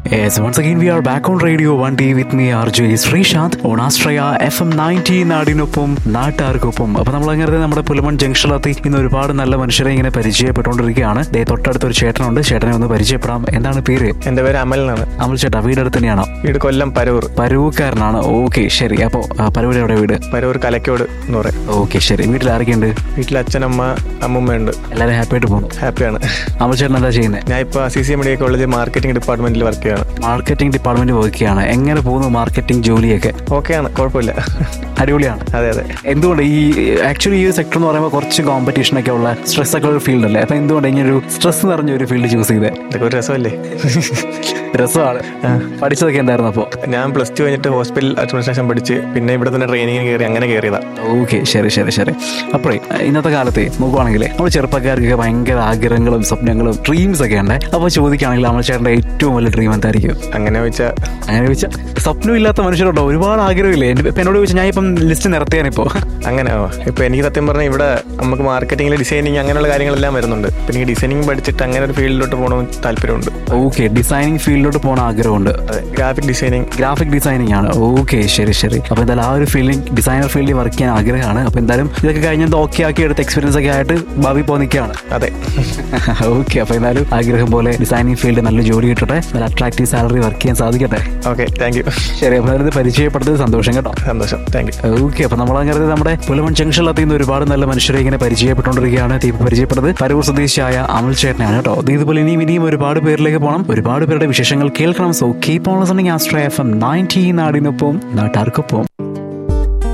Yes, once again we are back on Radio 1D with me RJ Sreesanth on Astraya FM 90 നാടിനൊപ്പം നാട്ടുകാർക്കൊപ്പം അപ്പൊ നമ്മൾ അങ്ങനെ നമ്മുടെ പുലമൺ ജംഗ്ഷനിലെത്തി ഇന്ന് ഒരുപാട് നല്ല മനുഷ്യരെ ഇങ്ങനെ പരിചയപ്പെട്ടുകൊണ്ടിരിക്കുകയാണ് ദേ തൊട്ടടുത്തൊരു ചേട്ടനുണ്ട് ചേട്ടനെ ഒന്ന് പരിചയപ്പെടാം എന്താണ് പേര് എൻ്റെ പേര് അമൽ എന്നാണ് അമൽ ചേട്ടാ വീട് അടുത്ത് തന്നെയാണോ വീട് കൊല്ലം പരൂർ പരൂക്കാരനാണ് ഓക്കെ ശരി അപ്പോൾ പരൂർ എവിടെ വീട് പരൂർ കലക്കോട് എന്ന് പറയും ഓക്കെ ശരി വീട്ടിൽ ആരൊക്കെയുണ്ട് വീട്ടിൽ അച്ഛനമ്മ അമ്മൂമ്മയുണ്ട് എല്ലാവരും ഹാപ്പി ആയിട്ട് പോകുന്നു ഹാപ്പിയാണ് അമൽ ചേട്ടൻ എന്താ ചെയ്യുന്നത് ഞാൻ ഇപ്പോൾ C C medical college marketing ഡിപ്പാർട്ട്മെന്റിൽ വർക്ക് ചെയ്യാണ് മാർക്കറ്റിംഗ് ഡിപ്പാർട്ട്മെന്റ് വർക്ക് ചെയ്യാണ് എങ്ങനെ പോകുന്നു മാർക്കറ്റിംഗ് ജോലിയൊക്കെ ഓക്കെയാണ് കുഴപ്പമില്ല അടിപൊളിയാണ് അതെ അതെ എന്തുകൊണ്ട് ഈ ആക്ച്വലി ഈ സെക്ടർ എന്ന് പറയുമ്പോൾ കുറച്ച് കോമ്പറ്റീഷൻ ഒക്കെ ഉള്ള സ്ട്രെസ് ഒക്കെ ഉള്ള ഫീൽഡ് അല്ലേ അപ്പൊ എന്തുകൊണ്ട് ഇങ്ങനെ ഒരു സ്ട്രെസ് നിറഞ്ഞ ഒരു ഫീൽഡ് ചൂസ് ചെയ്തേ ഇതൊക്കെ ഒരു രസമല്ലേ രസമാണ് പഠിച്ചതൊക്കെ എന്തായിരുന്നു അപ്പോൾ ഞാൻ പ്ലസ് ടു കഴിഞ്ഞിട്ട് ഹോസ്പിറ്റൽ അഡ്മിനിസ്ട്രേഷൻ പഠിച്ച് പിന്നെ ഇവിടെ തന്നെ ട്രെയിനിങ്ങിന് കയറി അങ്ങനെ കയറിയതാ ഓക്കെ ശരി ശരി ശരി അപ്പോഴേ ഇന്നത്തെ കാലത്തെ നോക്കുവാണെങ്കിൽ നമ്മൾ ചെറുപ്പക്കാർക്കൊക്കെ ഭയങ്കര ആഗ്രഹങ്ങളും സ്വപ്നങ്ങളും ഡ്രീംസ് ഒക്കെ ഉണ്ട് അപ്പോൾ ചോദിക്കുകയാണെങ്കിൽ നമ്മൾ ചേട്ടൻ്റെ ഏറ്റവും വലിയ ഡ്രീം എന്തായിരിക്കും അങ്ങനെ വെച്ചാൽ അങ്ങനെ ചോദിച്ചാൽ സ്വപ്നമില്ലാത്ത മനുഷ്യരുണ്ടോ ഒരുപാട് ആഗ്രഹമില്ലേ എൻ്റെ ഇപ്പം എന്നോട് ചോദിച്ചാൽ ഞാൻ ഇപ്പം ലിസ്റ്റ് നിരത്തിയാണിപ്പോൾ അങ്ങനെ ഓ ഇപ്പൊ എനിക്ക് സത്യം പറഞ്ഞാൽ ഇവിടെ നമുക്ക് മാർക്കറ്റിംഗിൽ ഡിസൈനിങ് അങ്ങനെയുള്ള കാര്യങ്ങളെല്ലാം വരുന്നുണ്ട് പിന്നെ എനിക്ക് ഡിസൈനിങ് പഠിച്ചിട്ട് അങ്ങനെ ഒരു ഫീൽഡിലോട്ട് പോകണമെന്ന് താല്പര്യമുണ്ട് ഓക്കെ ഡിസൈനിങ് ഫീൽഡിലോട്ട് പോകണ ആഗ്രഹമുണ്ട് അതെ ഗ്രാഫിക് ഡിസൈനിങ് ഗ്രാഫിക് ഡിസൈനിങ് ആണ് ഓക്കെ ശരി ശരി അപ്പോൾ എന്തായാലും ആ ഒരു ഫീൽഡിൽ ഡിസൈനർ ഫീൽഡിൽ വർക്ക് ചെയ്യാൻ ആഗ്രഹമാണ് അപ്പോൾ എന്തായാലും ഇതൊക്കെ കഴിഞ്ഞത് ഓക്കെ ആക്കി എടുത്ത എക്സ്പീരിയൻസ് ഒക്കെ ആയിട്ട് ഭാവി പോ നിൽക്കുകയാണ് അതെ ഓക്കെ അപ്പോൾ എന്തായാലും ആഗ്രഹം പോലെ ഡിസൈനിങ് ഫീൽഡ് നല്ല ജോലി കിട്ടട്ടെ നല്ല അട്രാക്റ്റീവ് സാലറി വർക്ക് ചെയ്യാൻ സാധിക്കട്ടെ ഓക്കെ താങ്ക് യു ശരി അപ്പോൾ അതിനത് പരിചയപ്പെടുത്തത് സന്തോഷം കേട്ടോ സന്തോഷം താങ്ക് യു ഓക്കെ അപ്പോൾ നമ്മൾ അങ്ങനെ നമ്മുടെ പുലവൺ ജംഗ്ഷനിലെത്തി ഇന്ന് ഒരുപാട് നല്ല മനുഷ്യരെ ഇങ്ങനെ പരിചയപ്പെട്ടുകൊണ്ടിരിക്കുകയാണ് ഇപ്പൊ പരിചയപ്പെട്ടത് പരൂർ സ്വദേശിയായ അമൽ ചേട്ടനാണ് കേട്ടോ ഇത് ഇതുപോലെ ഇനിയും ഇനിയും ഒരുപാട് പേരിലേക്ക് പോകണം ഒരുപാട് പേരുടെ വിശേഷങ്ങൾ കേൾക്കണം so keep on listening Astra F M ninety നാടിനൊപ്പം നാട്ടാർക്കൊപ്പം